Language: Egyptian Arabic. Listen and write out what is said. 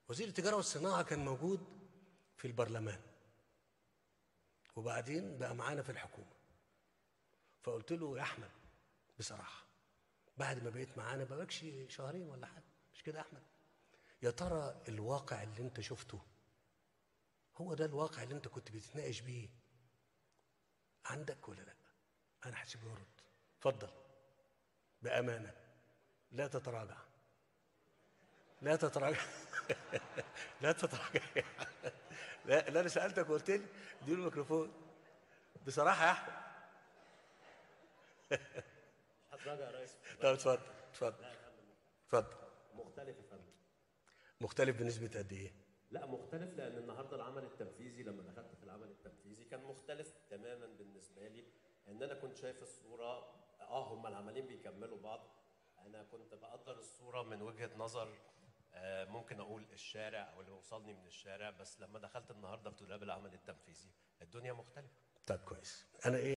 وزير التجاره والصناعه كان موجود في البرلمان وبعدين بقى معانا في الحكومه فقلت له يا احمد بصراحه بعد ما بقيت معانا بقالكش شهرين ولا حاجه مش كده يا احمد يا ترى الواقع اللي انت شفته هو ده الواقع اللي انت كنت بتتناقش بيه عندك ولا لا انا هسيبه يرد اتفضل بامانه لا تتراجع لا تتراجع لا تتراجع لا لا انا سالتك وقلت لي اديله الميكروفون بصراحه يا احمد هتراجع يا ريس طب اتفضل اتفضل لا يا فندم اتفضل مختلف يا فندم مختلف بنسبه قد ايه لا مختلف لان النهارده العمل التنفيذي لما دخلت في العمل التنفيذي كان مختلف تماما بالنسبه لي ان انا كنت شايف الصوره اه هم العملين بيكملوا بعض انا كنت بقدر الصوره من وجهه نظر آه، ممكن اقول الشارع او اللي وصلني من الشارع بس لما دخلت النهارده في دولاب العمل التنفيذي الدنيا مختلفه طيب كويس انا ايه